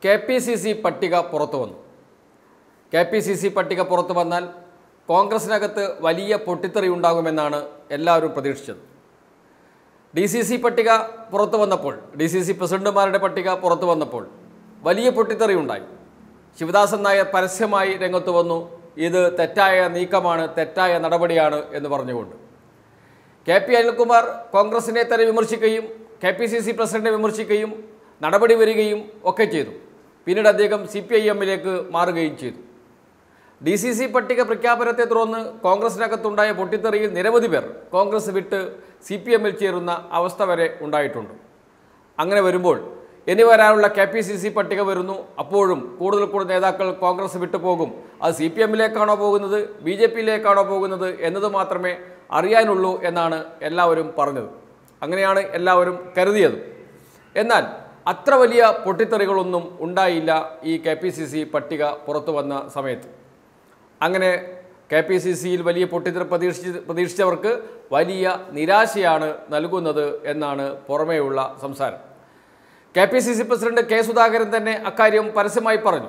K P C C പട്ടിക പുറത്തു വന്നു കെ പി സി സി പട്ടിക പുറത്തു വന്നാൽ കോൺഗ്രസിനകത്ത് വലിയ പൊട്ടിത്തെറി ഉണ്ടാകുമെന്നാണ് എല്ലാവരും പ്രതീക്ഷിച്ചത് ഡി സി സി പട്ടിക പുറത്തു വന്നപ്പോൾ ഡി സി സി പ്രസിഡന്റുമാരുടെ പട്ടിക പുറത്തു വന്നപ്പോൾ വലിയ പൊട്ടിത്തെറി ഉണ്ടായി ശിവദാസൻ നായർ പരസ്യമായി രംഗത്ത് വന്നു ഇത് തെറ്റായ നീക്കമാണ് തെറ്റായ നടപടിയാണ് എന്ന് പറഞ്ഞുകൊണ്ട് കെ പി അനിൽകുമാർ കോൺഗ്രസിനെ തന്നെ വിമർശിക്കുകയും കെ പി സി സി പ്രസിഡന്റിനെ വിമർശിക്കുകയും നടപടി വരികയും ഒക്കെ ചെയ്തു പിന്നീട് അദ്ദേഹം സി പി ഐ എമ്മിലേക്ക് മാറുകയും ചെയ്തു ഡി സി സി പട്ടിക പ്രഖ്യാപനത്തെ തുടർന്ന് കോൺഗ്രസിനകത്തുണ്ടായ പൊട്ടിത്തെറിയിൽ നിരവധി പേർ കോൺഗ്രസ് വിട്ട് സി പി എമ്മിൽ ചേരുന്ന അവസ്ഥ വരെ ഉണ്ടായിട്ടുണ്ട് അങ്ങനെ വരുമ്പോൾ ഇനി വരാനുള്ള കെ പി സി സി പട്ടിക വരുന്നു അപ്പോഴും കൂടുതൽ കൂടുതൽ നേതാക്കൾ കോൺഗ്രസ് വിട്ടു പോകും അത് സി പി എമ്മിലേക്കാണോ പോകുന്നത് ബി ജെ പിയിലേക്കാണോ പോകുന്നത് എന്നത് മാത്രമേ അറിയാനുള്ളൂ എന്നാണ് എല്ലാവരും പറഞ്ഞത് അങ്ങനെയാണ് എല്ലാവരും കരുതിയത് എന്നാൽ അത്ര വലിയ പൊട്ടിത്തെറികളൊന്നും ഉണ്ടായില്ല ഈ കെ പി സി സി പട്ടിക പുറത്തു വന്ന സമയത്ത് അങ്ങനെ കെ പി സി സിയിൽ വലിയ പൊട്ടിത്തെറി പ്രതീക്ഷിച്ച് പ്രതീക്ഷിച്ചവർക്ക് വലിയ നിരാശയാണ് നൽകുന്നത് എന്നാണ് പുറമേയുള്ള സംസാരം K P C C president K Sudhakaran തന്നെ അക്കാര്യം പരസ്യമായി പറഞ്ഞു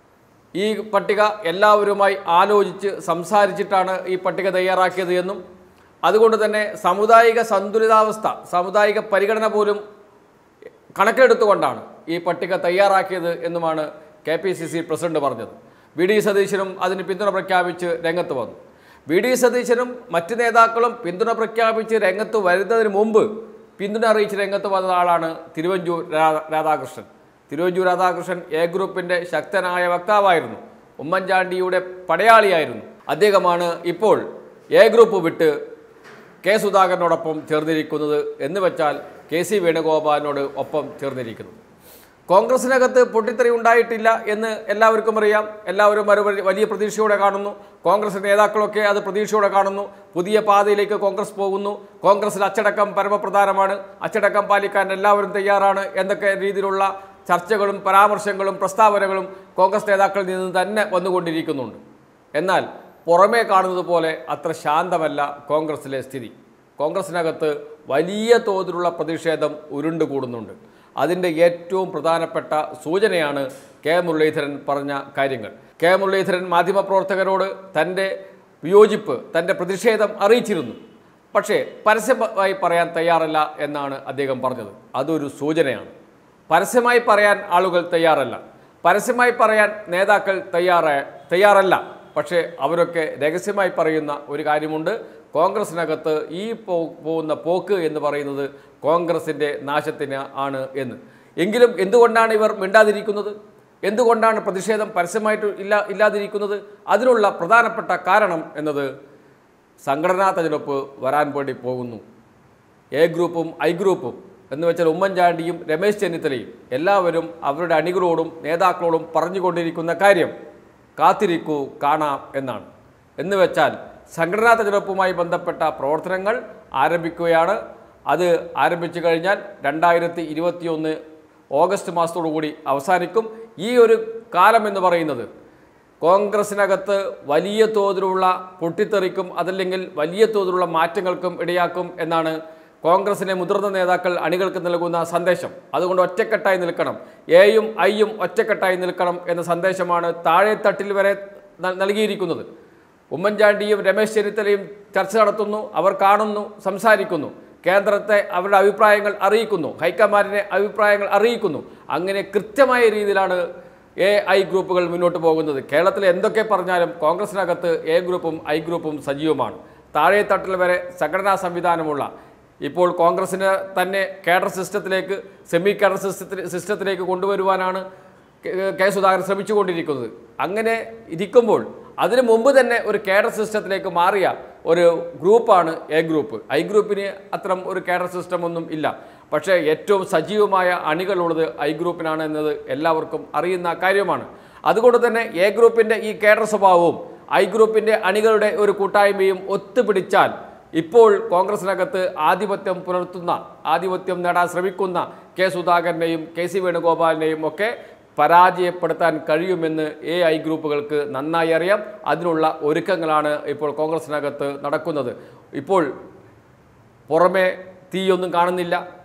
ഈ പട്ടിക എല്ലാവരുമായി ആലോചിച്ച് സംസാരിച്ചിട്ടാണ് ഈ പട്ടിക തയ്യാറാക്കിയത് എന്നും അതുകൊണ്ട് തന്നെ സാമുദായിക സന്തുലിതാവസ്ഥ സാമുദായിക പരിഗണന പോലും കണക്കിലെടുത്തുകൊണ്ടാണ് ഈ പട്ടിക തയ്യാറാക്കിയത് എന്നുമാണ് K P C C president പറഞ്ഞത് വി ഡി സതീശനും അതിന് പിന്തുണ പ്രഖ്യാപിച്ച് രംഗത്ത് വന്നു വി ഡി സതീശനും മറ്റ് നേതാക്കളും പിന്തുണ പ്രഖ്യാപിച്ച് രംഗത്ത് വരുന്നതിന് മുമ്പ് പിന്തുണ അറിയിച്ച് രംഗത്ത് വന്ന ആളാണ് തിരുവഞ്ചൂർ രാ- രാധാകൃഷ്ണൻ തിരുവഞ്ചൂർ രാധാകൃഷ്ണൻ എ ഗ്രൂപ്പിൻ്റെ ശക്തനായ വക്താവായിരുന്നു ഉമ്മൻചാണ്ടിയുടെ പടയാളിയായിരുന്നു അദ്ദേഹമാണ് ഇപ്പോൾ എ ഗ്രൂപ്പ് വിട്ട് കെ സുധാകരനോടൊപ്പം ചേർന്നിരിക്കുന്നത് എന്ന് വെച്ചാൽ കെ സി വേണുഗോപാലിനോട് ഒപ്പം ചേർന്നിരിക്കുന്നു കോൺഗ്രസിനകത്ത് പൊട്ടിത്തെറി ഉണ്ടായിട്ടില്ല എന്ന് എല്ലാവർക്കും അറിയാം എല്ലാവരും ഒരു വലിയ- വലിയ പ്രതീക്ഷയോടെ കാണുന്നു കോൺഗ്രസ് നേതാക്കളൊക്കെ അത് പ്രതീക്ഷയോടെ കാണുന്നു പുതിയ പാതയിലേക്ക് കോൺഗ്രസ് പോകുന്നു കോൺഗ്രസിൽ അച്ചടക്കം പരമപ്രധാനമാണ് അച്ചടക്കം പാലിക്കാൻ എല്ലാവരും തയ്യാറാണ് എന്നൊക്കെ രീതിയിലുള്ള ചർച്ചകളും പരാമർശങ്ങളും പ്രസ്താവനകളും കോൺഗ്രസ് നേതാക്കളിൽ നിന്ന് തന്നെ വന്നുകൊണ്ടിരിക്കുന്നുണ്ട് എന്നാൽ പുറമേ കാണുന്നത് പോലെ അത്ര ശാന്തമല്ല കോൺഗ്രസിലെ സ്ഥിതി കോൺഗ്രസിനകത്ത് വലിയ തോതിലുള്ള പ്രതിഷേധം ഉരുണ്ടുകൂടുന്നുണ്ട് അതിൻ്റെ ഏറ്റവും പ്രധാനപ്പെട്ട സൂചനയാണ് കെ മുരളീധരൻ പറഞ്ഞ കാര്യങ്ങൾ കെ മുരളീധരൻ മാധ്യമപ്രവർത്തകരോട് തൻ്റെ വിയോജിപ്പ് തൻ്റെ പ്രതിഷേധം അറിയിച്ചിരുന്നു പക്ഷേ പരസ്യമായി പറയാൻ തയ്യാറല്ല എന്നാണ് അദ്ദേഹം പറഞ്ഞത് അതൊരു സൂചനയാണ് പരസ്യമായി പറയാൻ ആളുകൾ തയ്യാറല്ല പരസ്യമായി പറയാൻ നേതാക്കൾ തയ്യാറ തയ്യാറല്ല പക്ഷേ അവരൊക്കെ രഹസ്യമായി പറയുന്ന ഒരു കാര്യമുണ്ട് കോൺഗ്രസിനകത്ത് ഈ പോ പോകുന്ന പോക്ക് എന്ന് പറയുന്നത് കോൺഗ്രസിൻ്റെ നാശത്തിന് ആണ് എന്ന് എങ്കിലും എന്തുകൊണ്ടാണ് ഇവർ മിണ്ടാതിരിക്കുന്നത് എന്തുകൊണ്ടാണ് പ്രതിഷേധം പരസ്യമായിട്ട് ഇല്ല ഇല്ലാതിരിക്കുന്നത് അതിനുള്ള പ്രധാനപ്പെട്ട കാരണം എന്നത് സംഘടനാ തെരഞ്ഞെടുപ്പ് വരാൻ വേണ്ടി പോകുന്നു എ ഗ്രൂപ്പും ഐ ഗ്രൂപ്പും എന്ന് വെച്ചാൽ ഉമ്മൻചാണ്ടിയും രമേശ് ചെന്നിത്തലയും എല്ലാവരും അവരുടെ അണികളോടും നേതാക്കളോടും പറഞ്ഞുകൊണ്ടിരിക്കുന്ന കാര്യം കാത്തിരിക്കൂ കാണാം എന്നാണ് എന്ന് വെച്ചാൽ സംഘടനാ തെരഞ്ഞെടുപ്പുമായി ബന്ധപ്പെട്ട പ്രവർത്തനങ്ങൾ ആരംഭിക്കുകയാണ് അത് ആരംഭിച്ചു കഴിഞ്ഞാൽ രണ്ടായിരത്തി ഇരുപത്തിയൊന്ന് ഓഗസ്റ്റ് മാസത്തോടു കൂടി അവസാനിക്കും ഈ ഒരു കാലം എന്ന് പറയുന്നത് കോൺഗ്രസിനകത്ത് വലിയ തോതിലുള്ള പൊട്ടിത്തെറിക്കും അതല്ലെങ്കിൽ വലിയ തോതിലുള്ള മാറ്റങ്ങൾക്കും ഇടയാക്കും എന്നാണ് കോൺഗ്രസിലെ മുതിർന്ന നേതാക്കൾ അണികൾക്ക് നൽകുന്ന സന്ദേശം അതുകൊണ്ട് ഒറ്റക്കെട്ടായി നിൽക്കണം എയും ഐയും ഒറ്റക്കെട്ടായി നിൽക്കണം എന്ന സന്ദേശമാണ് താഴെത്തട്ടിൽ വരെ ന- നൽകിയിരിക്കുന്നത് ഉമ്മൻചാണ്ടിയും രമേശ് ചെന്നിത്തലയും ചർച്ച നടത്തുന്നു അവർ കാണുന്നു സംസാരിക്കുന്നു കേന്ദ്രത്തെ അവരുടെ അഭിപ്രായങ്ങൾ അറിയിക്കുന്നു ഹൈക്കമാൻഡിനെ അഭിപ്രായങ്ങൾ അറിയിക്കുന്നു അങ്ങനെ കൃത്യമായ രീതിയിലാണ് എ ഐ ഗ്രൂപ്പുകൾ മുന്നോട്ട് പോകുന്നത് കേരളത്തിൽ എന്തൊക്കെ പറഞ്ഞാലും കോൺഗ്രസിനകത്ത് എ ഗ്രൂപ്പും ഐ ഗ്രൂപ്പും സജീവമാണ് താഴെത്തട്ടിൽ വരെ സംഘടനാ സംവിധാനമുള്ള ഇപ്പോൾ കോൺഗ്രസിന് തന്നെ കേഡർ സിസ്റ്റത്തിലേക്ക് സെമി കേഡർ സിസ്റ്റത്തിൽ സിസ്റ്റത്തിലേക്ക് കൊണ്ടുവരുവാനാണ് കെ- കെ സുധാകരൻ ശ്രമിച്ചുകൊണ്ടിരിക്കുന്നത് അങ്ങനെ ഇരിക്കുമ്പോൾ അതിനു മുമ്പ് തന്നെ ഒരു കേഡർ സിസ്റ്റത്തിലേക്ക് മാറിയ ഒരു ഗ്രൂപ്പാണ് എ ഗ്രൂപ്പ് ഐ ഗ്രൂപ്പിന് അത്തരം ഒരു കേഡർ സിസ്റ്റം ഒന്നും ഇല്ല പക്ഷേ ഏറ്റവും സജീവമായ അണികളുള്ളത് ഐ ഗ്രൂപ്പിനാണ് എന്നത് എല്ലാവർക്കും അറിയുന്ന കാര്യമാണ് അതുകൊണ്ട് തന്നെ എ ഗ്രൂപ്പിൻ്റെ ഈ കേഡർ സ്വഭാവവും ഐ ഗ്രൂപ്പിൻ്റെ അണികളുടെ ഒരു കൂട്ടായ്മയും ഒത്തുപിടിച്ചാൽ ഇപ്പോൾ കോൺഗ്രസിനകത്ത് ആധിപത്യം പുലർത്തുന്ന ആധിപത്യം നേടാൻ ശ്രമിക്കുന്ന കെ സുധാകരനെയും കെ സി വേണുഗോപാലിനെയും ഒക്കെ പരാജയപ്പെടുത്താൻ കഴിയുമെന്ന് എ ഐ ഗ്രൂപ്പുകൾക്ക് നന്നായി അറിയാം അതിനുള്ള ഒരുക്കങ്ങളാണ് ഇപ്പോൾ കോൺഗ്രസിനകത്ത് നടക്കുന്നത് ഇപ്പോൾ പുറമെ തീയൊന്നും കാണുന്നില്ല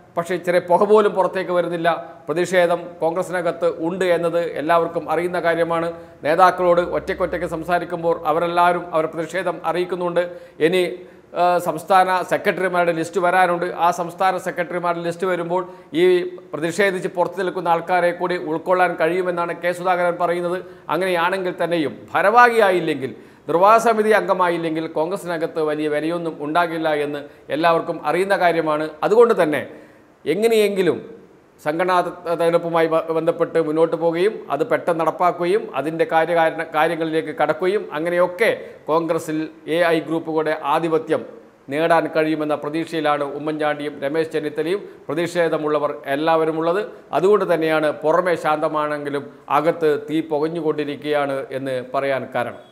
പക്ഷേ ചെറിയ പുക പോലും പുറത്തേക്ക് വരുന്നില്ല പ്രതിഷേധം കോൺഗ്രസിനകത്ത് ഉണ്ട് എന്നത് എല്ലാവർക്കും അറിയുന്ന കാര്യമാണ് നേതാക്കളോട് ഒറ്റയ്ക്കൊറ്റയ്ക്ക് സംസാരിക്കുമ്പോൾ അവരെല്ലാവരും അവർ പ്രതിഷേധം അറിയിക്കുന്നുണ്ട് ഇനി ആ, സംസ്ഥാന സെക്രട്ടറിമാരുടെ ലിസ്റ്റ് വരാനുണ്ട് ആ സംസ്ഥാന സെക്രട്ടറിമാരുടെ ലിസ്റ്റ് വരുമ്പോൾ ഈ പ്രതിഷേധിച്ച് പുറത്തു നിൽക്കുന്ന ആൾക്കാരെ കൂടി ഉൾക്കൊള്ളാൻ കഴിയുമെന്നാണ് കെ സുധാകരൻ പറയുന്നത് അങ്ങനെയാണെങ്കിൽ തന്നെയും ഭാരവാഹിയായില്ലെങ്കിൽ നിർവാഹക സമിതി അംഗമായില്ലെങ്കിൽ കോൺഗ്രസിനകത്ത് വലിയ വിലയൊന്നും ഉണ്ടാകില്ല എന്ന് എല്ലാവർക്കും അറിയുന്ന കാര്യമാണ് അതുകൊണ്ട് തന്നെ എങ്ങനെയെങ്കിലും സംഘടനാ ത- തെരഞ്ഞെടുപ്പുമായി ബ- ബന്ധപ്പെട്ട് മുന്നോട്ട് പോവുകയും അത് പെട്ടെന്ന് നടപ്പാക്കുകയും അതിൻ്റെ കാര്യകാരണ കാര്യങ്ങളിലേക്ക് കടക്കുകയും അങ്ങനെയൊക്കെ കോൺഗ്രസിൽ എ ഐ ഗ്രൂപ്പുകളുടെ ആധിപത്യം നേടാൻ കഴിയുമെന്ന പ്രതീക്ഷയിലാണ് ഉമ്മൻചാണ്ടിയും രമേശ് ചെന്നിത്തലയും പ്രതിഷേധമുള്ളവർ എല്ലാവരും ഉള്ളത് അതുകൊണ്ട് തന്നെയാണ് പുറമെ ശാന്തമാണെങ്കിലും അകത്ത് തീ പുകഞ്ഞുകൊണ്ടിരിക്കുകയാണ് എന്ന് പറയാൻ കാരണം